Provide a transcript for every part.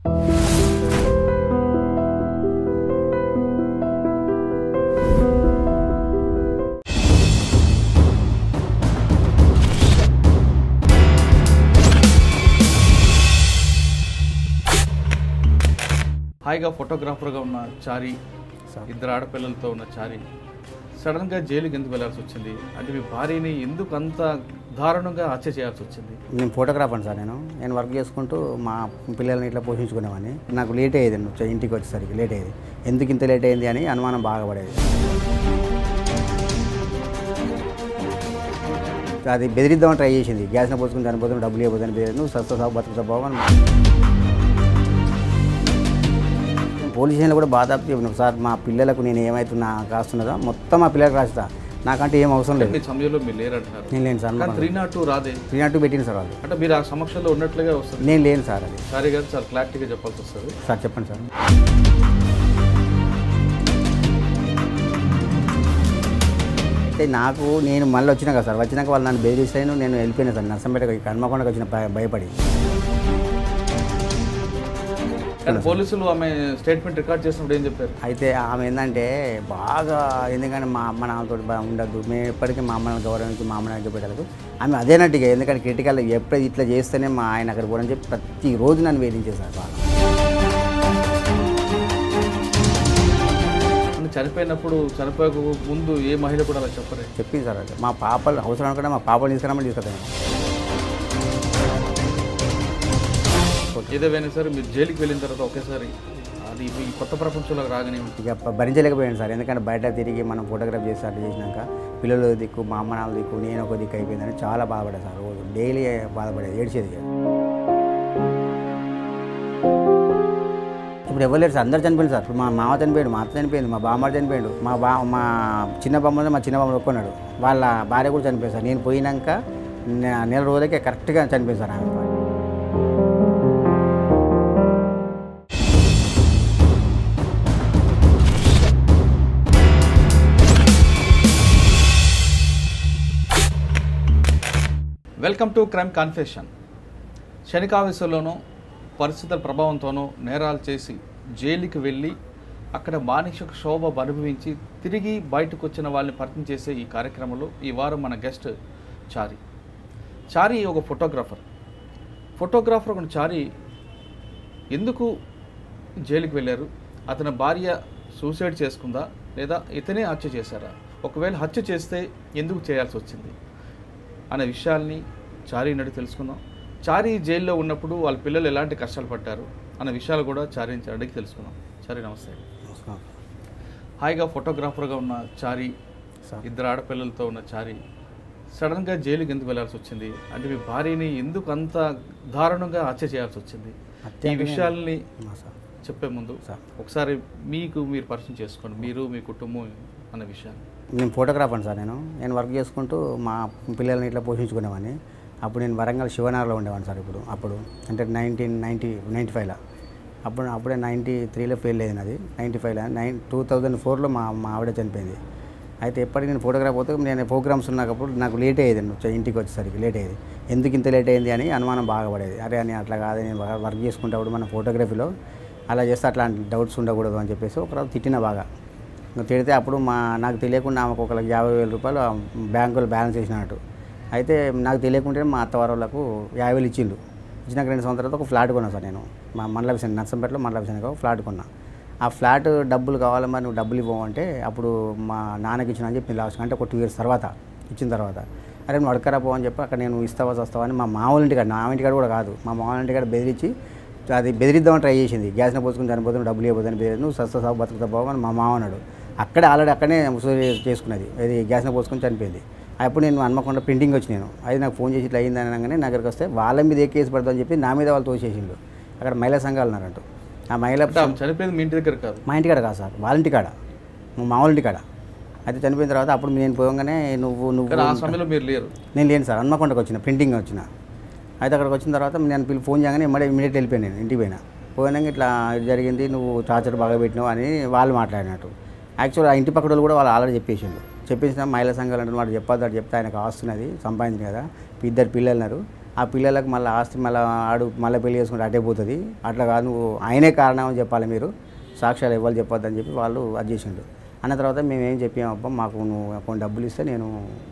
హాయిగా ఫోటోగ్రాఫర్గా ఉన్న చారి ఇద్దరు ఆడపిల్లలతో ఉన్న చారి సడన్గా జైలుకి ఎందుకు వెళ్ళాల్సి వచ్చింది అంటే మీ భార్యని ఎందుకు అంత దారుణంగా హత్య చేయాల్సి వచ్చింది నేను ఫోటోగ్రాఫర్ సార్ నేను నేను వర్క్ చేసుకుంటూ మా పిల్లల్ని ఇట్లా పోషించుకునేవాడిని నాకు లేట్ అయ్యేది నేను వచ్చే- ఇంటికి వచ్చేసరికి లేట్ అయ్యేది ఎందుకు ఇంత లేట్ అయింది అని అనుమానం బాగా పడేది అది బెదిరిద్దామని ట్రై చేసింది గ్యాస్ని పోసుకుని చనిపోతున్న డబ్బులు ఇవ్వదని బెదిరి నువ్వు సస్తా సాగు బతుకుతా బాబు అని పోలీస్ స్టేషన్లో కూడా బాధ చెప్పిన సార్ మా పిల్లలకు నేను ఏమవుతున్నా కాస్తున్నదో మొత్తం మా పిల్లలకు రాస్తా నాకంటే ఏం అవసరం లేదు మీ సమయంలో మీరు లేరంటున్నారు నేను లేను సార్ కానీ త్రీ నాట్ టూ రాదే త్రీ నాట్ టూ పెట్టింది సార్ వాళ్ళు అంటే మీరు ఆ సమక్షంలో ఉన్నట్లుగా వస్తుంది నేను లేను సార్ అది సారీ గారు చాలా క్లారిటీగా చెప్పాల్సి వస్తుంది సార్ చెప్పండి సార్ అయితే నాకు నేను మళ్ళీ వచ్చినా కదా సార్ వచ్చినాక వాళ్ళు నన్ను బెదిరిస్తాను నేను వెళ్ళిపోయినా సార్ నర్సంపేట హన్మకొండకి వచ్చిన భయ- భయపడి కానీ పోలీసులు ఆమె స్టేట్మెంట్ రికార్డ్ చేసినప్పుడు ఏం చెప్పారు అయితే ఆమె ఏంటంటే బాగా ఎందుకంటే మా అమ్మ నాన్నతో బాగా ఉండద్దు మేము ఎప్పటికీ మా అమ్మని గౌరవించి మా అమ్మ నాన్న పెట్టాలి ఆమె అదేనట్టుగా ఎందుకంటే క్రిటికల్ ఎప్పుడు ఇట్లా చేస్తేనే మా ఆయన అక్కడ పోవడం చెప్పి ప్రతిరోజు నన్ను వేధించేశారు బాగా అంటే చనిపోయినప్పుడు చనిపోయక ముందు ఏ మహిళ కూడా అలా చెప్పరే చెప్పింది సార్ అది మా పాపలు అవసరం అనుకుంటే మా పాపలు తీసుకురామని తీసుకొస్తాను ఏదేమైనా సరే మీరు జైలుకి వెళ్ళిన తర్వాత ఒకేసారి అది ఈ కొత్త ప్రపంచంలోకి రాగానే ఉంటుంది ఇక ప- భరించలేకపోయాను సార్ ఎందుకంటే బయట తిరిగి మనం ఫోటోగ్రాఫ్ చేసి అట్లా చేసినాక పిల్లలు దిక్కు మా అమ్మ నాన్న దిక్కు నేను ఒక దిక్కు అయిపోయిందని చాలా బాధపడేది సార్ రోజు డైలీ బాధపడేది ఏడ్చేది ఇక. ఇప్పుడు ఎవరు లేరు సార్ అందరు చనిపోయింది సార్ ఇప్పుడు మా మామ చనిపోయాడు మా అత్త చనిపోయింది మా బామ్మ చనిపోయాడు మా బా మా చిన్న బామ్మ మా చిన్న బామ్మ ఒప్పుకున్నాడు వాళ్ళ భార్య కూడా చనిపోయింది సార్ నేను పోయినాక నె- నెల రోజులకే కరెక్ట్గా చనిపోయింది సార్ ఆమె వెల్కమ్ టు క్రైమ్ కాన్ఫెషన్ శనికావేశంలోనూ పరిస్థితుల ప్రభావంతోనూ నేరాలు చేసి జైలుకి వెళ్ళి అక్కడ మానసిక శోభ అనుభవించి తిరిగి బయటకు వచ్చిన వాళ్ళని పరిచయం చేసే ఈ కార్యక్రమంలో ఈ వారం మన గెస్ట్ చారి చారి ఒక ఫోటోగ్రాఫర్ ఫోటోగ్రాఫర్ ఒక చారి ఎందుకు జైలుకి వెళ్ళారు అతని భార్య సూసైడ్ చేసుకుందా లేదా ఇతనే హత్య చేశారా ఒకవేళ హత్య చేస్తే ఎందుకు చేయాల్సి వచ్చింది అనే విషయాల్ని చారీ నడి తెలుసుకుందాం చారీ జైల్లో ఉన్నప్పుడు వాళ్ళ పిల్లలు ఎలాంటి కష్టాలు పడ్డారు అన్న విషయాలు కూడా చారీ నుంచి అడిగి తెలుసుకుందాం చారీ నమస్తే హాయిగా ఫోటోగ్రాఫర్గా ఉన్న చారీ సార్. ఇద్దరు ఆడపిల్లలతో ఉన్న చారీ సడన్గా జైలుకి ఎందుకు వెళ్ళాల్సి వచ్చింది అంటే మీ భార్యని ఎందుకు అంత దారుణంగా హత్య చేయాల్సి వచ్చింది హత్య ఈ అంటే- విషయాల్ని మా సార్ చెప్పే ముందు సార్. ఒకసారి మీకు మీరు పరిచయం చేసుకోండి మీరు మీ కుటుంబం అన్న విషయాన్ని నేను ఫోటోగ్రాఫర్ సార్ నేను నేను వర్క్ చేసుకుంటూ మా పిల్లల్ని ఇట్లా పోషించుకునేవాడిని అప్పుడు నేను వరంగల్ శివనగర్లో ఉండేవాడిని సార్ ఇప్పుడు అప్పుడు అంటే నైన్టీన్ నైంటీ నైంటీ ఫైవ్లో అప్పుడు అప్పుడే నైంటీ త్రీలో ఫెయిల్ అయింది అది నైంటీ ఫైవ్లో నైన్ టూ థౌజండ్ ఫోర్లో మా మా ఆవిడ చనిపోయింది అయితే ఎప్పటికీ నేను ఫోటోగ్రాఫ్ పోతే నేను ప్రోగ్రామ్స్ ఉన్నప్పుడు నాకు లేట్ అయ్యేది నేను వచ్చే- ఇంటికి వచ్చేసరికి లేట్ అయ్యేది ఎందుకు ఇంత లేట్ అయింది అని అనుమానం బాగా పడేది అరే అని అట్లా కాదు నేను వ- వర్క్ చేసుకుంటప్పుడు మన ఫోటోగ్రఫీలో అలా చేస్తే అట్లాంటి డౌట్స్ ఉండకూడదు అని చెప్పేసి ఒకరోజు తిట్టిన బాగా ఇంకా తిడితే అప్పుడు మా నాకు తెలియకుండా ఆమెకు ఒక యాభై వేల రూపాయలు ఆ బ్యాంకులో బ్యాలెన్స్ వేసినట్టు అయితే నాకు తెలియకుంటే మా అత్తవారు వాళ్ళకు యాభై వేలు ఇచ్చిండు ఇచ్చినాక రెండు సంవత్సరాల తర్వాత ఒక ఫ్లాట్ కొన్నా సార్ నేను మా మండల విషయం నర్సంపేటలో మండల విషయానికి ఒక ఫ్లాట్ కొన్నా ఆ ఫ్లాట్ డబ్బులు కావాలి మరి నువ్వు డబ్బులు ఇవ్వమంటే అప్పుడు మా నాన్నకి ఇచ్చిన అని చెప్పి లాస్ట్ అంటే ఒక టూ ఇయర్స్ తర్వాత ఇచ్చిన తర్వాత అరే నువ్వు అడగరా పో అని చెప్పి అక్కడ నేను ఇస్తావా వస్తావా అని మా మామూలు ఇంటికాడ నా ఇంటికాడ కూడా కాదు మా మామూలు ఇంటికాడ బెదిరించి అది బెదిరిద్దామని ట్రై చేసింది గ్యాస్ని పోసుకుని చనిపోతున్న డబ్బులు ఇవ్వదని బెదిరి నువ్వు సస్తా సాగు బతుకుతా బాబు అని మా మామ అన్నాడు అక్కడే ఆల్రెడీ అక్కడనే సూసైడ్ చేసుకున్నది అది గ్యాస్ని పోసుకొని చనిపోయింది అప్పుడు నేను హన్మకొండ ప్రింటింగ్ వచ్చి నేను అది నాకు ఫోన్ చేసి ఇట్లా అయిందని అనగానే నా దగ్గరికి వస్తే వాళ్ళ మీద ఏ కేసు పడతామని చెప్పి నా మీద వాళ్ళు తోసేసిండు అక్కడ మహిళా సంఘాలు ఉన్నారంట ఆ మహిళా అంటే ఆమె చనిపోయింది మీ ఇంటి దగ్గర కాదు మా ఇంటికాడ కాదు సార్ వాళ్ళ ఇంటికాడ మా మామూలు ఇంటికాడ అయితే చనిపోయిన తర్వాత అప్పుడు నేను పోగానే నువ్వు కానీ ఆ నువ్వు సమయంలో మీరు లేరు నేను లేను సార్ హన్మకొండకు వచ్చిన ప్రింటింగ్ వచ్చిన అయితే అక్కడికి వచ్చిన తర్వాత నేను పిల్లలు ఫోన్ చేయగానే ఇమ్మడే ఇమీడియట్ వెళ్ళిపోయాను నేను ఇంటికి పోయినా పోయినాక ఇట్లా ఇది జరిగింది నువ్వు టార్చర్ బాగా పెట్టినావు అని వాళ్ళు మాట్లాడినట్టు యాక్చువల్ ఆ ఇంటి పక్కన వాళ్ళు కూడా వాళ్ళు ఆల్రెడీ చెప్పేసిండు చెప్పేసిన మహిళా సంఘాలు అంటే వాడు చెప్పొద్దు అటు చెప్తే ఆయనకు ఆస్తున్నది సంపాదించింది కదా ఇద్దరు పిల్లలు ఉన్నారు ఆ పిల్లలకు మళ్ళీ ఆస్తి మళ్ళీ ఆడు మళ్ళీ పెళ్లి చేసుకుంటే అటే పోతుంది అట్లా కాదు నువ్వు ఆయనే కారణం అని చెప్పాలి మీరు సాక్ష్యాలు ఇవ్వాలి చెప్పొద్దని చెప్పి వాళ్ళు అది చేసిండు అన్న తర్వాత మేము ఏం చెప్పాము అబ్బా మాకు నువ్వు కొన్ని డబ్బులు ఇస్తే నేను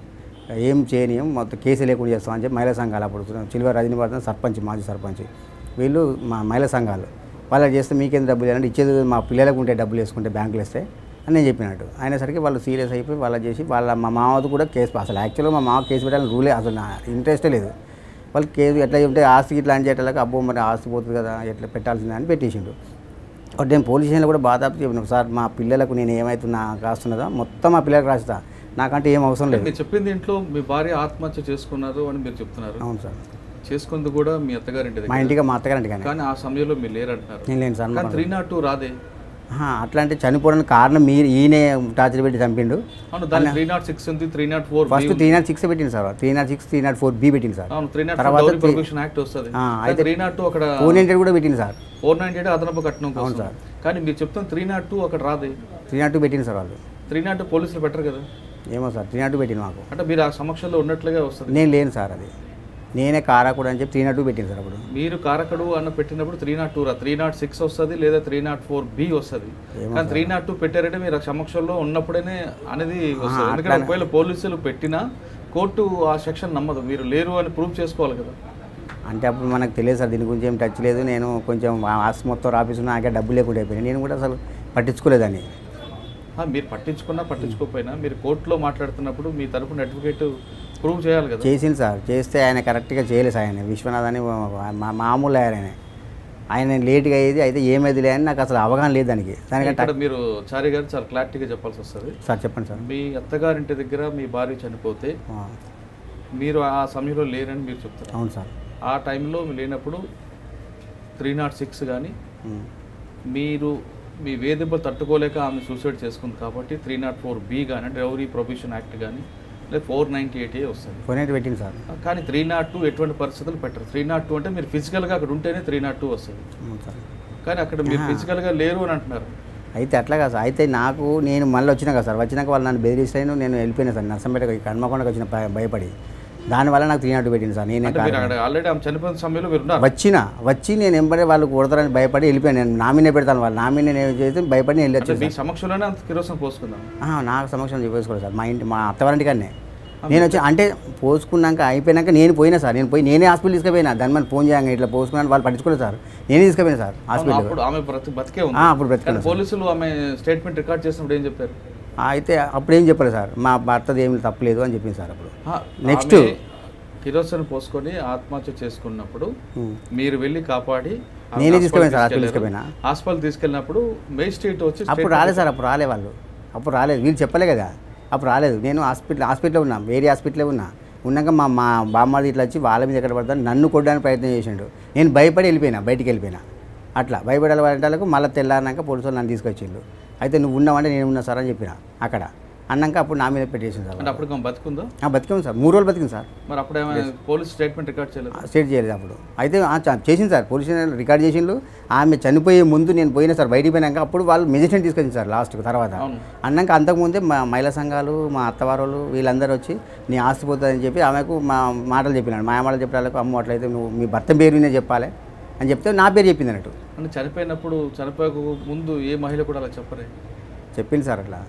ఏం చేయనీయం మొత్తం కేసు లేకుండా చేస్తామని చెప్పి మహిళా సంఘాలు అప్పుడు చిలువ రజనీవర్ధన్ సర్పంచ్ మాజీ సర్పంచ్ వీళ్ళు మా మహిళా సంఘాలు వాళ్ళు చేస్తే మీకేం డబ్బులు అంటే ఇచ్చేది మా పిల్లలకు ఉంటే డబ్బులు వేసుకుంటే బ్యాంకులు ఇస్తే అని నేను చెప్పినట్టు అయినసరికి వాళ్ళు సీరియస్ అయిపోయి వాళ్ళ చేసి వాళ్ళ మా మామది కూడా కేసు అసలు యాక్చువల్గా మా మామ కేసు పెట్టాలని రూలే అసలు నా ఇంట్రెస్టే లేదు వాళ్ళు కేసు ఎట్లా చెప్తే ఆస్తి ఇట్లా అని చేయటాలకు అబ్బో మరి ఆస్తి పోతుంది కదా ఎట్లా పెట్టాల్సిందే అని పెట్టేసిండు ఒకటి నేను పోలీస్ స్టేషన్లో కూడా బాధాపు చెప్పిన సార్ మా పిల్లలకు నేను ఏమవుతున్నా రాస్తున్నదో మొత్తం మా పిల్లలకు రాస్తా నాకంటే ఏం అవసరం లేదు మీరు చెప్పింది ఇంట్లో మీ భార్య ఆత్మహత్య చేసుకున్నారు అని మీరు చెప్తున్నారు అవును సార్ చేసుకుంది కూడా మీ అత్తగారింటి మా దగ్గర ఇంటికి మా అత్తగారింటి కానీ కానీ ఆ సమయంలో మీరు లేరంటున్నారు నేను లేను సార్ కానీ త్రీ నాట్ టూ రాదే ఆహా, అట్లా అంటే చనిపోవడానికి కారణం మీరు ఈయనే టార్చర్ పెట్టి చంపిండు అవును దాని త్రీ నాట్ సిక్స్ ఉంది three nought four first three nought six పెట్టింది sir three nought six three nought four B పెట్టింది సార్ అవును త్రీ నాట్ తర్వాత డౌరీ three- ప్రొహిబిషన్ యాక్ట్ వస్తుంది ఆ, అయితే త్రీ నాట్ టూ అక్కడ ఫోర్ నైంటీ కూడా పెట్టింది సార్ ఫోర్ నైన్టీ ఎయిట్ అదనపు కట్నం కోసం సార్. కానీ మీరు చెప్తున్న త్రీ నాట్ టూ అక్కడ రాదే త్రీ నాట్ టూ పెట్టింది సార్ వాళ్ళు త్రీ నాట్ టూ పోలీసులు పెట్టరు కదా ఏమో సార్ త్రీ నాట్ టూ పెట్టింది మాకు అంటే మీరు ఆ సమక్షంలో ఉన్నట్లుగా వస్తుంది నేను లేను సార్ అది నేనే కారాకుడు అని చెప్పి త్రీ నాట్ టూ పెట్టింది సార్ అప్పుడు మీరు కారకడు అన్న పెట్టినప్పుడు త్రీ నాట్ టూ రా త్రీ నాట్ సిక్స్ వస్తుంది లేదా త్రీ నాట్ ఫోర్ బి వస్తుంది కానీ త్రీ నాట్ టూ పెట్టారంటే మీరు ఆ సమక్షంలో ఉన్నప్పుడేనే అనేది వస్తుంది ఎందుకంటే ఒకవేళ పోలీసులు పెట్టినా కోర్టు ఆ సెక్షన్ నమ్మదు మీరు లేరు అని ప్రూవ్ చేసుకోవాలి కదా అంటే అప్పుడు మనకు తెలియదు సార్ దీని గురించి ఏం టచ్ లేదు నేను కొంచెం ఆ ఆస్తి మొత్తం రాపిస్తున్నా నాకే డబ్బు లేకుండా అయిపోయినాయి నేను కూడా అసలు పట్టించుకోలేదని ఆ, మీరు పట్టించుకున్నా పట్టించుకోకపోయినా మీరు కోర్టులో మాట్లాడుతున్నప్పుడు మీ తరపున అడ్వకేట్ ప్రూవ్ చేయాలి కదా చేసింది సార్ చేస్తే ఆయన కరెక్ట్గా చేయలేదు సార్ ఆయన విశ్వనాథ్ అని మా మామూలు ఆయన ఆయన లేట్గా అయ్యేది అయితే ఏమైందిలే అని నాకు అసలు అవగాహన లేదు దానికి దానికంటే ఇక్కడ మీరు చారి గారు చాలా క్లారిటీగా చెప్పాల్సి వస్తుంది సార్ చెప్పండి సార్ మీ అత్తగారింటి దగ్గర మీ భార్య చనిపోతే ఆ, మీరు ఆ సమయంలో లేరని మీరు చెప్తారు అవును సార్ ఆ టైంలో మీరు లేనప్పుడు త్రీ నాట్ సిక్స్ కానీ ఉమ్. మీరు మీ వేధింపులు తట్టుకోలేక ఆమె సూసైడ్ చేసుకుంది కాబట్టి త్రీ నాట్ ఫోర్ బి కానీ అంటే డౌరీ ప్రొబిషన్ యాక్ట్ కానీ లేదా ఫోర్ నైంటీ ఎయిట్ ఏ వస్తుంది ఫోన్ అయితే పెట్టింది సార్ కానీ త్రీ నాట్ టూ ఎటువంటి పరిస్థితులు పెట్టరు త్రీ నాట్ టూ అంటే మీరు ఫిజికల్గా అక్కడ ఉంటేనే త్రీ నాట్ టూ వస్తుంది అవును సార్ కానీ అక్కడ మీరు ఫిజికల్గా లేరు అని అంటున్నారు అయితే అట్లా కాదు సార్ అయితే నాకు నేను మళ్ళీ వచ్చినా కదా సార్ వచ్చినాక వాళ్ళు నన్ను బెదిరిస్తాను నేను వెళ్ళిపోయినా సార్ నర్సంపేట కన్మకొండకు వచ్చిన భయ- భయపడి దానివల్ల నాకు త్రీ నాట్ పెట్టింది సార్ నేనే అంటే మీరు అక్కడ ఆల్రెడీ ఆమె చనిపోయిన సమయంలో మీరు ఉన్నారు వచ్చిన వచ్చి నేను ఎంబడే వాళ్ళు కొడతారని భయపడి వెళ్ళిపోయాను నేను నామినే పెడతాను వాళ్ళు నామినే నేను చేసి భయపడి నేను అంటే వెళ్ళొచ్చు మీ సమక్షంలోనే అంత కిరోసం పోసుకుందాం నాకు సమక్షం చెప్పేసుకోలేదు సార్ మా ఇంటి మా అత్తవారింటి కానీ నేను వచ్చి అంటే పోసుకున్నాక అయిపోయినాక నేను పోయినా సార్ నేను పోయి నేనే హాస్పిటల్ తీసుకుపోయినా దాని మన ఫోన్ చేయంగా ఇట్లా పోసుకున్నాను వాళ్ళు పట్టించుకోలేదు సార్ నేనే తీసుకుపోయినా సార్ హాస్పిటల్ అప్పుడు ఆమె బ్రతి బతికే ఉంది ఆ, అప్పుడు కానీ బ్రతికున్నాను పోలీసులు ఆమె స్టేట్మెంట్ రికార్డ్ చేసినప్పుడు ఏం చెప్పారు అయితే అప్పుడు ఏం చెప్పలేదు సార్ మా భర్తది ఏమి తప్పలేదు అని చెప్పింది సార్ అప్పుడు ఆ, Next. ఆమె కిరోసిన్ పోసుకొని ఆత్మహత్య చేసుకున్నప్పుడు ఉమ్. మీరు వెళ్ళి కాపాడి ఆమె నేనే హాస్పిటల్ తీసుకుపోయాను సార్, హాస్పిటల్ తీసుకెళ్లారు. తీసుకుపోయినా. హాస్పిటల్ తీసుకెళ్ళినప్పుడు మేజిస్ట్రేట్ వచ్చి అప్పుడు రాలేదు సార్ అప్పుడు రాలే వాళ్ళు అప్పుడు రాలేదు వీళ్ళు చెప్పలే కదా అప్పుడు రాలేదు నేను హాస్పిటల్ హాస్పిటల్లో ఉన్నా వేరే హాస్పిటల్లో ఉన్నా ఉన్నాక మా మా బామ్మది ఇట్లా వచ్చి వాళ్ళ మీద ఎక్కడ పడతాను నన్ను కొట్టడానికి ప్రయత్నం చేసిండు నేను భయపడి వెళ్ళిపోయినా బయటికి వెళ్ళిపోయినా అట్లా భయపడాలి వాళ్ళకి మళ్ళీ తెల్లారినాక పోలీసు వాళ్ళు నన్ను తీసుకొచ్చిండు అయితే నువ్వు ఉన్నావంటే నేను ఉన్నా సార్ అని చెప్పిన అక్కడ అన్నాక అప్పుడు నా మీద పెట్టేసింది సార్ అంటే అప్పుడు ఆమె బతుకుందా ఆ, బతికాం సార్ మూడు రోజులు బతికింది సార్ మరి అప్పుడు ఏమైనా పోలీస్ స్టేట్మెంట్ రికార్డ్ చేయలేదు స్టేట్ చేయలేదు అప్పుడు అయితే ఆ, చ- చేసింది సార్ పోలీస్ స్టేషన్ రికార్డ్ చేసిండు ఆమె చనిపోయే ముందు నేను పోయినా సార్ బయటికి పోయినాక అప్పుడు వాళ్ళు మెజిస్ట్రేట్ తీసుకొచ్చింది సార్ లాస్ట్కి తర్వాత అవును అన్నాక అంతకుముందే మా మహిళా సంఘాలు మా అత్తవారు వీళ్ళందరూ వచ్చి నీ ఆస్తి పోతుందని చెప్పి ఆమెకు మా మాటలు చెప్పినాడు మా మాటలు చెప్పడానికి అమ్మ అట్లయితే నువ్వు మీ భర్త పేరు వినే చెప్పాలి అని చెప్తే నా పేరు చెప్పింది అన్నట్టు అంటే చనిపోయినప్పుడు చనిపోయక ముందు ఏ మహిళ కూడా అలా చెప్పరే చెప్పింది సార్ అట్లా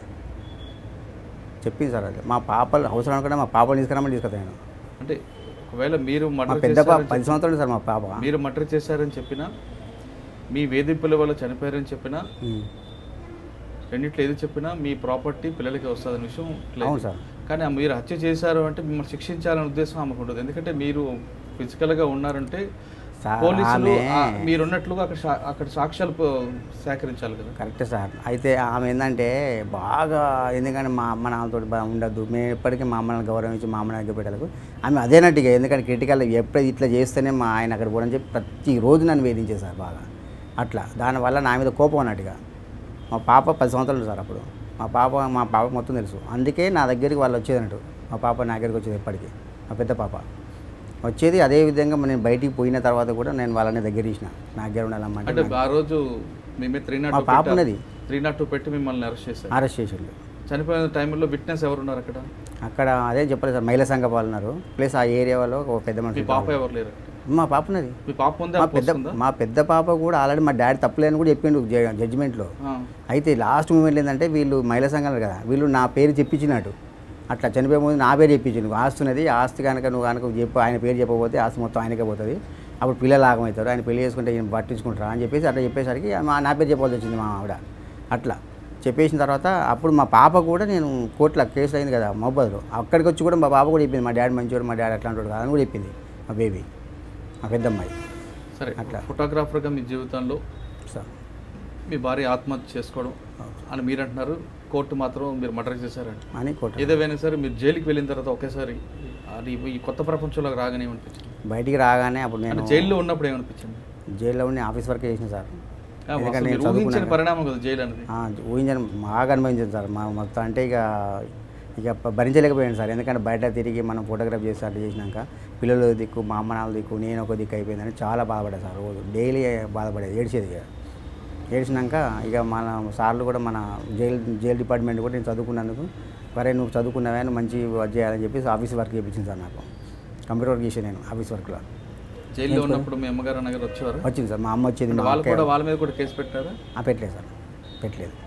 చెప్పింది సార్ అది మా పాపలు అవసరం అనుకుంటే మా పాపలు తీసుకురామని తీసుకొస్తాను అంటే ఒకవేళ మీరు మా మర్డర్ పెద్ద పాప చేశారని పది సంవత్సరాలు సార్ మా పాప మీరు మర్డర్ చేశారని చెప్పినా మీ వేధింపుల వల్ల చనిపోయారని చెప్పినా ఉమ్. రెండిట్లో ఏది చెప్పినా మీ ప్రాపర్టీ పిల్లలకి వస్తుందనే విషయం clear. అవును సార్ కానీ ఆ మీరు హత్య చేశారు అంటే మిమ్మల్ని శిక్షించాలనే ఉద్దేశం ఆమెకు ఉండదు ఎందుకంటే మీరు ఫిజికల్గా ఉన్నారంటే సార్ పోలీసులు ఆమె ఆ, మీరున్నట్లుగా అక్కడ సా- అక్కడ సాక్ష్యాలు ప- సేకరించాలి కదా కరెక్ట్ సార్ అయితే ఆమె ఏంటంటే బాగా ఎందుకంటే మా అమ్మ నాన్నతో బాగా ఉండద్దు మేము ఎప్పటికీ మా అమ్మని గౌరవించి మా అమ్మని దగ్గర పెట్టాలకు ఆమె అదేనట్టుగా ఎందుకంటే క్రిటికల్ ఎప్పుడు ఇట్లా చేస్తేనే మా ఆయన అక్కడ పోవడం చెప్పి ప్రతిరోజు నన్ను వేధించేది సార్ బాగా అట్లా దానివల్ల నా మీద కోపం అన్నట్టుగా మా పాప పది సంవత్సరాలు సార్ అప్పుడు మా పాప మా పాప మొత్తం తెలుసు అందుకే నా దగ్గరికి వాళ్ళు వచ్చేది అన్నట్టు మా పాప నా దగ్గరికి వచ్చేది ఎప్పటికీ మా పెద్ద పాప వచ్చేది అదే విధంగా నేను బయటికి పోయిన తర్వాత కూడా నేను వాళ్ళని దగ్గర తీసిన నా దగ్గర ఉండాలమ్మా అంటే ఆ రోజు మీ మీద త్రీ నాట్ మా పాప ఉన్నది త్రీ నాట్ టూ పెట్టి మిమ్మల్ని అరెస్ట్ చేశారు అరెస్ట్ చేసిండు చనిపోయిన టైంలో విట్నెస్ ఎవరు ఉన్నారు అక్కడ అక్కడ అదే చెప్పలేదు సార్ మహిళా సంఘ వాళ్ళు ఉన్నారు ప్లస్ ఆ ఏరియాలో ఒక పెద్ద మీ మనిషి పాప ఎవరు లేరు మా పాప ఉన్నది మీ పాప ఉందే మా ఆ పెద్ద పోస్ట్ ఉందా? మా పెద్ద పాప కూడా ఆల్రెడీ మా డాడీ తప్పలేదని కూడా చెప్పిండు జడ్జిమెంట్లో ఆ. అయితే లాస్ట్ మూమెంట్ ఏంటంటే వీళ్ళు మహిళా సంఘాలు కదా వీళ్ళు నా పేరు చెప్పించినట్టు అట్లా చనిపోయే ముందు నా పేరు చెప్పించిండు ఆస్తి ఉన్నది ఆస్తి కనుక నువ్వు కనుక చెప్పు ఆయన పేరు చెప్పకపోతే ఆస్తి మొత్తం ఆయనకే పోతుంది అప్పుడు పిల్లలు ఆగమవుతారు ఆయన పెళ్లి చేసుకుంటే ఈయన పట్టించుకుంటారా అని చెప్పేసి అట్లా చెప్పేసరికి మా నా పేరు చెప్పాల్సి వచ్చింది మా ఆవిడ అట్లా చెప్పేసిన తర్వాత అప్పుడు మా పాప కూడా నేను కోర్టులో కేసు అయింది కదా మొబైల్లో అక్కడికి వచ్చి కూడా మా పాప కూడా చెప్పింది మా డాడీ మంచివాడు మా డాడీ అట్లాంటి వాడు కాదని కూడా చెప్పింది మా బేబీ మా పెద్దమ్మాయి సరే అట్లా. ఫోటోగ్రాఫర్గా మీ జీవితంలో సార్ మీ భార్య ఆత్మహత్య చేసుకోవడం అని మీరు అంటున్నారు కోర్టు మాత్రం మీరు మర్డర్ చేశారంట అని కోర్టు ఏదేమైనా సరే మీరు జైలుకి వెళ్ళిన తర్వాత ఒకేసారి అది ఈ కొత్త ప్రపంచంలోకి రాగానే ఏమనిపించింది బయటికి రాగానే అప్పుడు అంటే నేను జైల్లో ఉన్నప్పుడు ఏమనిపించింది జైల్లో ఉండి ఆఫీస్ వర్క్ చేసిన సార్ ఆ, ఎందుకంటే అసలు నేను మీరు ఊహించిన చదువుకున్నాను. పరిణామం కదా జైలు అనేది ఆ, ఊహించని బాగా అనుభవించాను సార్ మా మొత్తం అంటే ఇక ఇక ప- భరించలేకపోయాను సార్ ఎందుకంటే బయట తిరిగి మనం ఫోటోగ్రాఫ్ చేసి అట్లా చేసినాక పిల్లలు దిక్కు మా అమ్మ నాన్న దిక్కు నేను ఒక దిక్కు అయిపోయిందని చాలా బాధపడ్డా సార్ రోజు డైలీ బాధపడేది ఏడ్చేది ఇక ఏడ్చినాక ఇక మన సార్లు కూడా మన జైలు జైలు డిపార్ట్మెంట్ కూడా నేను చదువుకున్నందుకు మరే నువ్వు చదువుకున్నావా నువ్వు మంచి వర్క్ చేయాలని చెప్పేసి ఆఫీస్ వర్క్ చేయించింది సార్ నాకు కంప్యూటర్ వర్క్ చేసాను నేను ఆఫీస్ వర్క్లో జైల్లో ఉన్నప్పుడు మీ అమ్మగారు అన్నగారు వచ్చేవారు వచ్చింది సార్ మా అమ్మ వచ్చేది అంటే మా వాళ్ళు అక్క కూడా వాళ్ళ మీద కూడా కేసు పెట్టారా ఆ, పెట్టలేదు సార్ పెట్టలేదు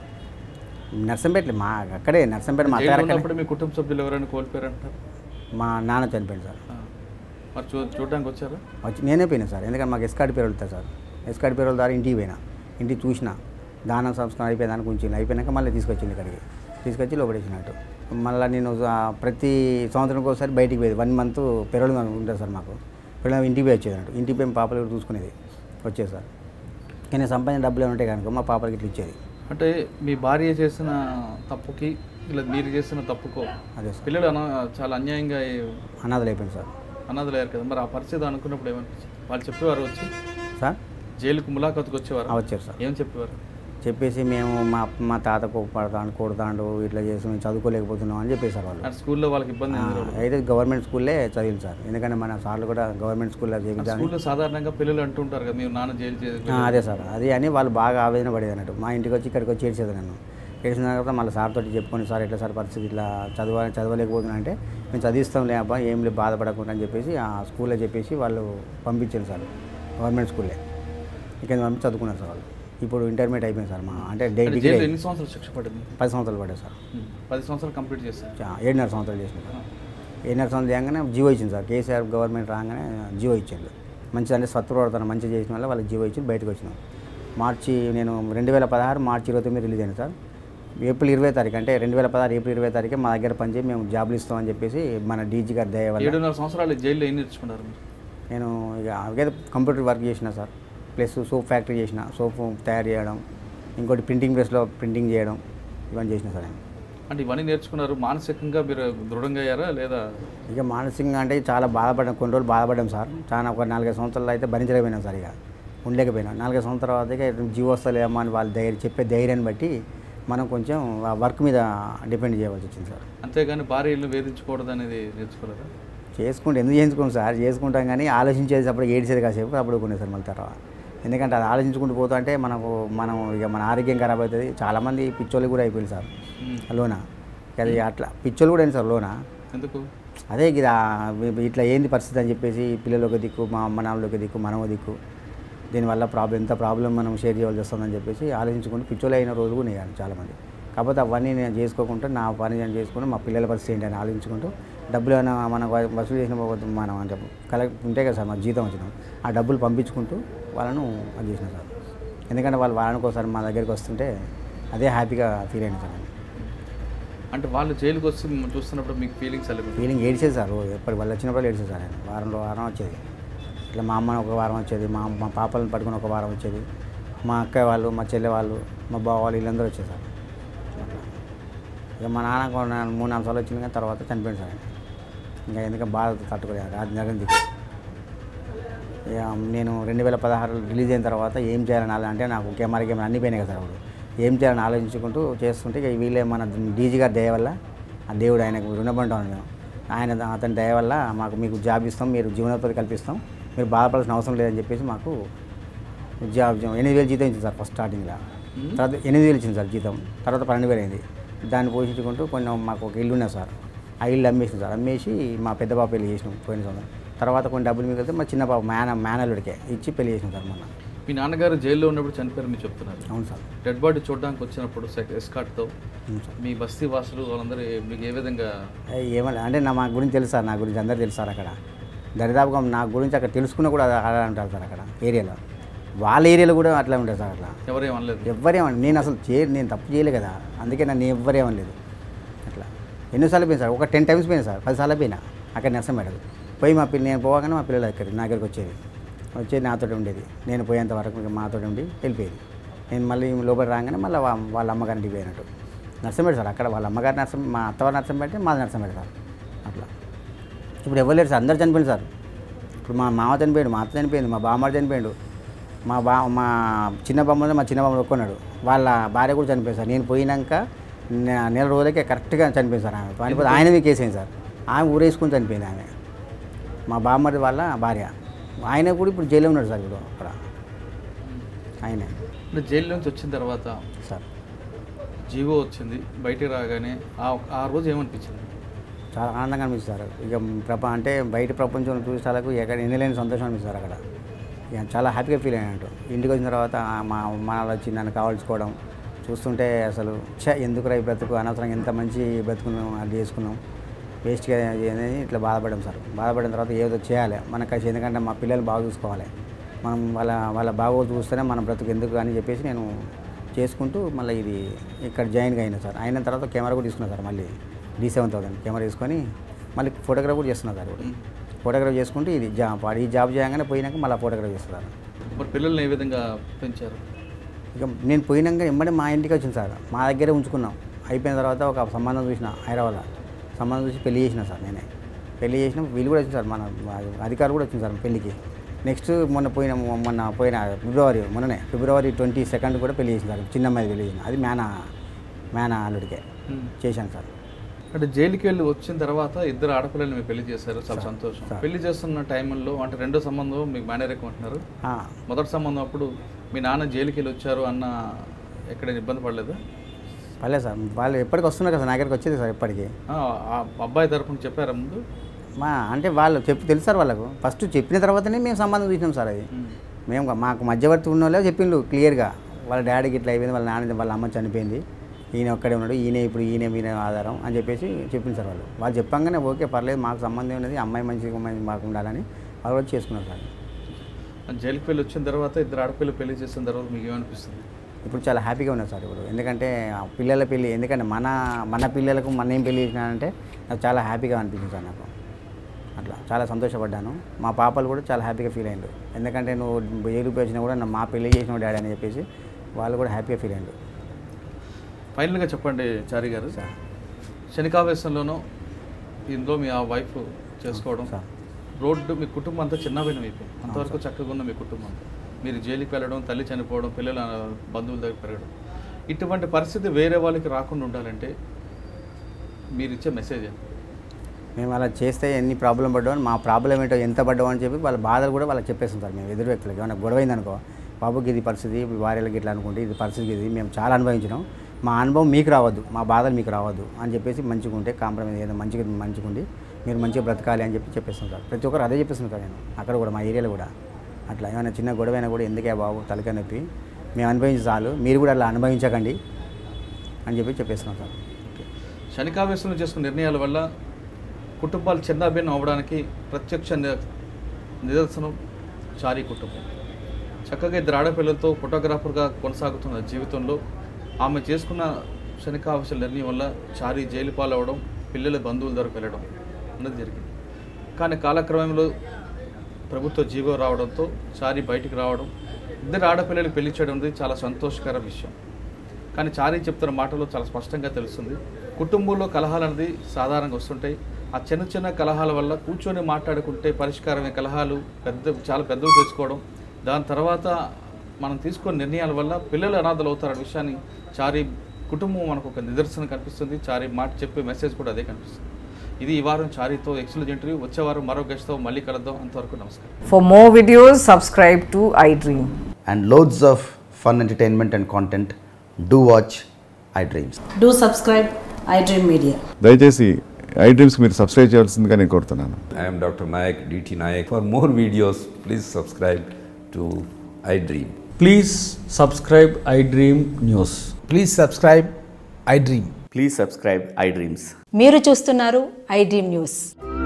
నర్సంపేటలే మా అక్కడే నర్సంపేట మా జైల్లో అత్తగారు అక్కడే. ఉన్నప్పుడు మీ కుటుంబ సభ్యులు ఎవరైనా కోల్పోయారంటారు మా నాన్న చనిపోయింది సార్ ఆ. మరి చూ చూడడానికి వచ్చారా వచ్చి నేనే పోయినా సార్ ఎందుకంటే మాకు ఎస్కార్డ్ పేరు వెళ్తాయి సార్ ఎస్కార్డ్ పేరు ద్వారా ఇంటికి పోయినా ఇంటికి చూసిన దానం సంస్కారం అయిపోయేదానికి ఉంచింది అయిపోయినాక మళ్ళీ తీసుకొచ్చింది ఇక్కడికి తీసుకొచ్చి లోపడేసినట్టు మళ్ళీ నేను ఆ, ప్రతి సంవత్సరంకి ఒకసారి బయటికి పోయేది వన్ మంత్ పెరడు ఉంటుంది సార్ మాకు పిల్లలు ఇంటికి పోయి వచ్చేది అన్నట్టు ఇంటికి పోయి మా పాపలు కూడా చూసుకునేది వచ్చేది సార్ కానీ సంపాదించిన డబ్బులు ఏమి ఉంటాయి కనుక మా పాపలకి ఇట్లా ఇచ్చేది అంటే మీ భార్య చేసిన తప్పుకి ఇలా మీరు చేసిన తప్పుకో అదే సార్ పిల్లలు అన చాలా అన్యాయంగా అనాథలు అయిపోయింది సార్ అన్నదలేరు కదా మరి ఆ పరిస్థితి అనుకున్నప్పుడు ఏమనిపించింది వాళ్ళు చెప్పేవారు వచ్చి సార్ జైలుకు ములాఖతుకు వచ్చేవారు ఆ, వచ్చారు సార్ ఏం చెప్పేవారు చెప్పేసి మేము మా మా తాత పడతాడు కొడతాడు ఇట్లా చేసి మేము చదువుకోలేకపోతున్నాం అని చెప్పేశారు వాళ్ళు అంటే స్కూల్లో వాళ్ళకి ఇబ్బంది ఆ, ఉంది అయితే గవర్నమెంట్ స్కూల్లే చదివింది సార్ ఎందుకంటే మన సార్లు కూడా గవర్నమెంట్ స్కూల్లో చేయించాలి స్కూల్లో సాధారణంగా పిల్లలు అంటుంటారు కదా మీరు నాన్న జైలు చేసి అదే సార్ అది అని వాళ్ళు బాగా ఆవేదన పడేది అన్నట్టు మా ఇంటికి వచ్చి ఇక్కడికి వచ్చి ఏడ్చేది నన్ను ఏడ్చిన తర్వాత మళ్ళీ సార్ తోటి చెప్పుకొని సార్ ఇట్లా సార్ పరిస్థితి ఇట్లా చదవ చదవలేకపోతున్నా అంటే మేము చదివిస్తాం లే అబ్బా ఏం లేదు బాధపడకుండా అని చెప్పేసి ఆ స్కూల్లో చెప్పేసి వాళ్ళు పంపించారు సార్ గవర్నమెంట్ స్కూల్లే ఇక్కడ పంపించి చదువుకున్నారు సార్ వాళ్ళు ఇప్పుడు ఇంటర్మీడియట్ అయిపోయింది సార్ మా అంటే డే అంటే డిగ్రీ జైలు ఎన్ని సంవత్సరాలు శిక్ష పడింది పది సంవత్సరాలు పడ్డాయి సార్ ఉమ్. పది సంవత్సరాలు కంప్లీట్ చేశారు చా- ఏడున్నర సంవత్సరాలు చేసిన సార్ ఏడున్నర సంవత్సరాలు చేయగానే జీవో ఇచ్చింది సార్ కేసీఆర్ గవర్నమెంట్ రాగానే జీవో ఇచ్చింది మంచిగా అంటే సత్వరతను మంచిగా చేసిన వల్ల వాళ్ళకి జీవో ఇచ్చి బయటకు వచ్చినాం మార్చి నేను రెండు వేల పదహారు మార్చి ఇరవై తొమ్మిది రిలీజ్ అయింది సార్ ఏప్రిల్ ఇరవై తారీఖు అంటే రెండు వేల పదహారు ఏప్రిల్ ఇరవై తారీఖు మా దగ్గర పనిచేసి మేము జాబ్లు ఇస్తామని చెప్పేసి మన డీజీ గారి దయ వల్ల ఏడున్నర సంవత్సరాలు జైల్లో ఏం నేర్చుకున్నారు మీరు నేను ఇక అవే కంప్యూటర్ వర్క్ చేసిన సార్ ప్లస్ సోప్ ఫ్యాక్టరీ చేసిన సోప్ తయారు చేయడం ఇంకోటి ప్రింటింగ్ ప్రెస్లో ప్రింటింగ్ చేయడం ఇవన్నీ చేసిన సార్ నేను అంటే ఇవన్నీ నేర్చుకున్నారు మానసికంగా మీరు దృఢంగా అయ్యారా లేదా ఇక మానసికంగా అంటే చాలా బాధపడ్డాం కొన్ని రోజులు బాధపడ్డాం సార్ చాలా ఒక నాలుగైదు సంవత్సరాలు అయితే భరించలేకపోయినాం సార్ ఇక ఉండలేకపోయినాం నాలుగైదు సంవత్సరాల తర్వాత ఇక జీవో వస్తలేమో అని వాళ్ళు ధైర్యం చెప్పే ధైర్యాన్ని బట్టి మనం కొంచెం ఆ వర్క్ మీద డిపెండ్ చేయవలసి వచ్చింది సార్ అంతేగాని భార్యలను వేధించకూడదు అనేది నేర్చుకోలేదా చేసుకుంటే ఎందుకు చేయించుకోం సార్ చేసుకుంటాం కానీ ఆలోచించేది అప్పుడు ఏడ్చేది కాసేపు అప్పుడు కొనే సార్ మళ్ళీ తర్వాత ఎందుకంటే అది ఆలోచించుకుంటూ పోతా అంటే మనకు మనం ఇక మన ఆరోగ్యం ఖరాబ్ అవుతుంది చాలామంది పిచ్చోళ్ళు కూడా అయిపోయింది సార్ ఉమ్. లోన అది అట్లా పిచ్చోళ్ళు కూడా అయింది సార్ లోన ఎందుకు అదే ఇది ఆ- ఇట్లా ఏంది పరిస్థితి అని చెప్పేసి పిల్లలు ఒక దిక్కు మా అమ్మ నాన్నలు ఒక దిక్కు మనం ఒక దిక్కు దీనివల్ల ప్రాబ్లం ఎంత ప్రాబ్లం మనం షేర్ చేయాల్సి వస్తుందని చెప్పేసి ఆలోచించుకుంటూ పిచ్చోలు అయిన రోజులు కూడా ఉన్నాయి చాలామంది కాకపోతే అవన్నీ నేను చేసుకోకుండా నా పని నేను చేసుకుంటూ మా పిల్లల పరిస్థితి ఏంటి అని ఆలోచించుకుంటూ డబ్బులు ఏమైనా మనం వ- వసూలు చేసిన పోతే మనం అంటే కలెక్ట్ ఉంటాయి కదా సార్ మా జీతం వచ్చిన ఆ డబ్బులు పంపించుకుంటూ వాళ్ళను అది చేసిన సార్ ఎందుకంటే వాళ్ళు వారానికి ఒకసారి మా దగ్గరికి వస్తుంటే అదే హ్యాపీగా ఫీల్ అయినా సార్ నేను. అంటే వాళ్ళు జైలుకి వచ్చి మిమ్మల్ని చూస్తున్నప్పుడు మీకు ఫీలింగ్స్ ఎలా ఫీలింగ్ ఏడ్చేది సార్ రోజు ఎప్పటి వాళ్ళు వచ్చినప్పుడు ఏడ్చేది సార్ నేను వారంలో వారం వచ్చేది ఇట్లా మా అమ్మ ఒక వారం వచ్చేది మా మా పాపలను పట్టుకుని ఒక వారం వచ్చేది మా అక్క వాళ్ళు మా చెల్లె వాళ్ళు మా బావ వాళ్ళు వీళ్ళందరూ వచ్చేది సార్ అట్లా. ఇక మా నాన్న ఒక నా- మూడు నాలుగు సార్లు వచ్చింది కానీ తర్వాత చనిపోయింది సార్ ఆయన. ఇంకా ఎందుకంటే బాధ తట్టుకోలేదు రాజు నగరం దిక్కు ఇక నేను రెండు వేల పదహారు రిలీజ్ అయిన తర్వాత ఏం చేయాలని ఆలో- అంటే నాకు కెమెరా కెమెరా అన్నీ పోయినాయి కదా సార్ అప్పుడు ఏం చేయాలని ఆలోచించుకుంటూ చేస్తుంటే ఇక వీళ్ళే మన డీజీ గారి దయ వల్ల ఆ దేవుడు ఆయనకు రుణపడ్డాం మేము ఆయన అతని దయ వల్ల మాకు మీకు జాబ్ ఇస్తాం మీరు జీవనోపాధి కల్పిస్తాం మీరు బాధపడాల్సిన అవసరం లేదని చెప్పేసి మాకు జాబ్ ఎనిమిది వేలు జీతం ఇచ్చింది సార్ ఫస్ట్ స్టార్టింగ్లో మ్మ్. తర్వాత ఎనిమిది వేలు ఇచ్చింది సార్ జీతం తర్వాత పన్నెండు వేలు అయింది దాన్ని పోషించుకుంటూ కొంచెం మాకు ఒక ఇల్లు ఉన్నది సార్ ఆ ఇల్లు అమ్మేసినాం సార్ అమ్మేసి మా పెద్ద బాబు పెళ్లి చేసినాం పోయిన సంవత్సరం తర్వాత కొన్ని డబ్బులు మిగిలితే మా చిన్న బాబు మేన మేనల్లుడికే ఇచ్చి పెళ్లి చేసినాం సార్ మొన్న మీ నాన్నగారు జైల్లో ఉన్నప్పుడు చనిపోయారు మీరు చెప్తున్నారు అవును సార్ డెడ్ బాడీ చూడడానికి వచ్చినప్పుడు సెక్- ఎస్కాట్తో అవును సార్ మీ బస్తీ వాసులు వాళ్ళందరూ ఏ- మీకు ఏ విధంగా ఏమన్నా అంటే నా మా గురించి తెలుసు సార్ నా గురించి అందరు తెలుసు సార్ అక్కడ దరిదాపుగా నా గురించి అక్కడ తెలుసుకున్న కూడా అలా అంటారు సార్ అక్కడ ఏరియాలో వాళ్ళ ఏరియాలో కూడా అట్లా ఉంటుంది సార్ అట్లా ఎవరేం అనలేదు ఎవ్వరేమని నేను అసలు చే నేను తప్పు చేయలే కదా అందుకే నన్ను ఎవ్వరేమనలేదు అట్లా ఎన్నోసార్లు పోయింది సార్ ఒక టెన్ టైమ్స్ పోయినా సార్ పదిసార్లు పోయినా అక్కడ నర్సంపేటకు పోయి మా పిల్ల నేను పోగానే మా పిల్లలు అక్కడ నా దగ్గరికి వచ్చేది వచ్చేది నాతో ఉండేది నేను పోయేంత వరకు ఇక మాతో ఉండి వెళ్ళిపోయేది నేను మళ్ళీ లోపల రాగానే మళ్ళీ వా- వాళ్ళ అమ్మగారింటికి పోయినట్టు నర్సంపేట సార్ అక్కడ వాళ్ళ అమ్మగారి నర్సం మా అత్తవారి నర్సంపేట మాది నర్సంపేట సార్ అట్లా ఇప్పుడు ఎవరు లేరు సార్ అందరు చనిపోయింది సార్ ఇప్పుడు మా మామ చనిపోయాడు మా అత్త చనిపోయింది మా బామ్మాడు చనిపోయాడు మా బా మా చిన్న బొమ్మ మా చిన్న బొమ్మ ఒక్కున్నాడు వాళ్ళ భార్య కూడా చనిపోయింది సార్ నేను పోయినాక నె- నెల రోజులకే కరెక్ట్గా చనిపోయింది సార్ ఆమె చనిపోతే ఆయన మీకు కేసేయండి సార్ ఆమె ఊరేసుకుని చనిపోయింది ఆమె మా బామ్మడి వాళ్ళ భార్య ఆయన కూడా ఇప్పుడు జైల్లో ఉన్నాడు సార్ ఇప్పుడు అక్కడ ఆయనే అంటే జైలు నుంచి వచ్చిన తర్వాత సార్ జీవో వచ్చింది బయటికి రాగానే ఆ ఆ రోజు ఏమనిపించింది చాలా ఆనందంగా అనిపిస్తుంది సార్ ఇక ప్రప అంటే బయట ప్రపంచంలో చూసేలకు ఎక్కడ ఎన్నలేని సంతోషం అనిపిస్తుంది అక్కడ ఇక చాలా హ్యాపీగా ఫీల్ అయినట్టు ఇంటికి వచ్చిన తర్వాత మా అమ్మానాలు వచ్చి నన్ను కావాల్చుకోవడం చూస్తుంటే అసలు ఛ ఎందుకు ఈ బ్రతుకు అనవసరంగా ఎంత మంచి బ్రతుకున్నాం అది చేసుకున్నాం వేస్ట్గా అనేది ఇట్లా బాధపడడం సార్ బాధపడిన తర్వాత ఏదో చేయాలి మనకు అది ఎందుకంటే మా పిల్లలు బాగా చూసుకోవాలి మనం వాళ్ళ వాళ్ళ బాగో చూస్తేనే మన బ్రతుకు ఎందుకు అని చెప్పేసి నేను చేసుకుంటూ మళ్ళీ ఇది ఇక్కడ జాయిన్గా అయినా సార్ అయిన తర్వాత కెమెరా కూడా తీసుకున్నా సార్ మళ్ళీ డీ సెవెన్ థౌసండ్ కెమెరా తీసుకొని మళ్ళీ ఫోటోగ్రాఫ్ కూడా చేస్తున్నా సార్ ఇప్పుడు ఫోటోగ్రాఫ్ చేసుకుంటూ ఇది జాబ్ ఈ జాబ్ చేయగానే పోయినాక మళ్ళీ ఫోటోగ్రాఫ్ చేస్తున్నారు మరి పిల్లల్ని ఏ విధంగా పెంచారు ఇక నేను పోయినాక వెంబడి మా ఇంటికి వచ్చింది సార్ మా దగ్గరే ఉంచుకున్నాం అయిపోయిన తర్వాత ఒక సంబంధం చూసిన హైదరాబాద్లో సంబంధం చూసి పెళ్లి చేసిన సార్ నేనే పెళ్లి చేసిన వీళ్ళు కూడా వచ్చింది సార్ మన అధికారులు కూడా వచ్చింది సార్ పెళ్లికి నెక్స్ట్ మొన్న పోయిన మొన్న పోయిన ఫిబ్రవరి మొన్ననే ఫిబ్రవరి ట్వంటీ సెకండ్ కూడా పెళ్లి చేసిన సార్ చిన్న అమ్మాయి పెళ్లి చేసిన అది మేనా మేనా అల్లుడికే చేశాను సార్ అంటే జైలుకి వెళ్ళి వచ్చిన తర్వాత ఇద్దరు ఆడపిల్లల్ని మీరు పెళ్లి చేశారు చాలా సంతోషం సార్. పెళ్లి చేస్తున్న టైంలో అంటే రెండో సంబంధం మీకు మేనేజర్ అంటున్నారు ఆ, మొదటి సంబంధం అప్పుడు మీ నాన్న జైలుకి వెళ్ళి వచ్చారు అన్న ఎక్కడ ఇబ్బంది పడలేదు పర్లేదు సార్ వాళ్ళు ఎప్పటికి వస్తున్నారు కదా నా దగ్గరికి వచ్చేది సార్ ఎప్పటికీ ఆ ఆ అబ్బాయి తరపున చెప్పారా ముందు మా అంటే వాళ్ళు చెప్పి తెలుసు సార్ వాళ్ళకు ఫస్ట్ చెప్పిన తర్వాతనే మేము సంబంధం చూసినాం సార్ అది మేము మాకు మధ్యవర్తి ఉన్న వాళ్ళే చెప్పిండు క్లియర్గా వాళ్ళ డాడీకి ఇట్లా అయిపోయింది వాళ్ళ నాన్న వాళ్ళ అమ్మ చనిపోయింది ఈయన ఒక్కడే ఉన్నాడు ఈయన ఇప్పుడు ఈయన ఈయన ఆధారం అని చెప్పేసి చెప్పింది సార్ వాళ్ళు వాళ్ళు చెప్పంగానే ఓకే పర్లేదు మాకు సంబంధం ఉన్నది అమ్మాయి మంచిగా మంచి మాకు ఉండాలని వాళ్ళు కూడా చేసుకున్నారు సార్ జైలుకి వెళ్ళి వచ్చిన తర్వాత ఇద్దరు ఆడపిల్లలు పెళ్లి చేసిన తర్వాత మీకు ఏమనిపిస్తుంది ఇప్పుడు చాలా హ్యాపీగా ఉన్నారు సార్ ఇప్పుడు ఎందుకంటే ఆ పిల్లల పెళ్ళి ఎందుకంటే మన మన పిల్లలకు మన ఏం పెళ్ళి చేసినానంటే నాకు చాలా హ్యాపీగా అనిపించింది సార్ నాకు అట్లా చాలా సంతోషపడ్డాను మా పాపలు కూడా చాలా హ్యాపీగా ఫీల్ అయ్యారు ఎందుకంటే నువ్వు జైలుకి వచ్చినా కూడా నా- మా పెళ్ళి చేసిన డాడీ అని చెప్పేసి వాళ్ళు కూడా హ్యాపీగా ఫీల్ అయ్యారు ఫైనల్గా చెప్పండి చారి గారు సార్ శనికావేశంలోనూ ఇందులో మీ ఆ వైఫ్ చేసుకోవడం సార్ రోడ్డు మీ కుటుంబం అంతా చిన్నమైన అయిపోయింది అంతవరకు చక్కగా ఉన్న మీ కుటుంబం అంతా మీరు జైలుకి వెళ్ళడం తల్లి చనిపోవడం పిల్లల బంధువుల దగ్గర పెరగడం ఇటువంటి పరిస్థితి వేరే వాళ్ళకి రాకుండా ఉండాలంటే మీరు ఇచ్చే మెసేజ్ ఏంటి? మేము అలా చేస్తే ఎన్ని ప్రాబ్లం పడ్డామని మా ప్రాబ్లం ఏంటో ఎంత పడ్డామో అని చెప్పి వాళ్ళ బాధలు కూడా వాళ్ళకి చెప్పేస్తాం సార్ మేము ఎదురు వ్యక్తులకి ఏమైనా గొడవ అయిందనుకో బాబుకి ఇది పరిస్థితి భార్యలకి ఇట్లా అనుకుంటే ఇది పరిస్థితి ఇది మేము చాలా అనుభవించినాం మా అనుభవం మీకు రావద్దు మా బాధలు మీకు రావద్దు అని చెప్పేసి మంచిగా ఉంటే కాంప్రమైజ్ ఏదో మంచిగా మంచిగా ఉండి మీరు మంచిగా బ్రతకాలి అని చెప్పి చెప్పేస్తాం సార్ ప్రతి ఒక్కరు అదే చెప్పేస్తున్నాం సార్ నేను అక్కడ కూడా మా ఏరియాలో కూడా అట్లా ఏమైనా చిన్న గొడవ అయినా కూడా ఎందుకే బాబు తలకాయ నొప్పి మేము అనుభవించి చాలు మీరు కూడా అలా అనుభవించకండి అని చెప్పి చెప్పేస్తున్నాం సార్ ఓకే శనికావేశంలో చేసుకున్న నిర్ణయాల వల్ల కుటుంబాలు చిన్నాభిన్నం అవ్వడానికి ప్రత్యక్ష ని- నిదర్శనం చారీ కుటుంబం చక్కగా ఇద్దరు ఆడపిల్లలతో ఫోటోగ్రాఫర్గా కొనసాగుతున్న జీవితంలో ఆమె చేసుకున్న శనికావేశం నిర్ణయం వల్ల చారీ జైలు పాలవడం పిల్లల బంధువుల దగ్గరకు వెళ్ళడం అన్నది జరిగింది కానీ కాలక్రమంలో ప్రభుత్వ జీవో రావడంతో చారీ బయటికి రావడం ఇద్దరు ఆడపిల్లలు పెళ్లి చేయడం అనేది చాలా సంతోషకర విషయం కానీ చారీ చెప్తున్న మాటలో చాలా స్పష్టంగా తెలుస్తుంది కుటుంబంలో కలహాలు అనేది సాధారణంగా వస్తుంటాయి ఆ చిన్న చిన్న కలహాల వల్ల కూర్చొని మాట్లాడుకుంటే పరిష్కారమే కలహాలు పెద్ద చాలా పెద్దవి తెచ్చుకోవడం దాని తర్వాత మనం తీసుకున్న నిర్ణయాల వల్ల పిల్లలు అనాథలు అవుతారనే విషయాన్ని చారీ కుటుంబం మనకు ఒక నిదర్శనం కనిపిస్తుంది చారీ మాట చెప్పే మెసేజ్ కూడా అదే కనిపిస్తుంది ఇది ఈ వారం చారీతో ఎక్సలెంట్ ఇంటర్వ్యూ వచ్చే వారం మరో గెస్ట్తో మళ్ళీ కలుద్దాం అంతవరకు నమస్కారం For more videos, subscribe to iDream. and loads of fun entertainment and content, do watch iDreams. Do subscribe iDream Media. దయచేసి ఐ డ్రీమ్స్కి మీరు సబ్స్క్రైబ్ చేయాల్సిందిగా నేను కోరుతున్నాను I am Dr. Nayak, DT Nayak. For more videos, please subscribe to iDream. Please subscribe iDream News. Please subscribe iDream. Please subscribe iDreams. మీరు చూస్తున్నారు I dream news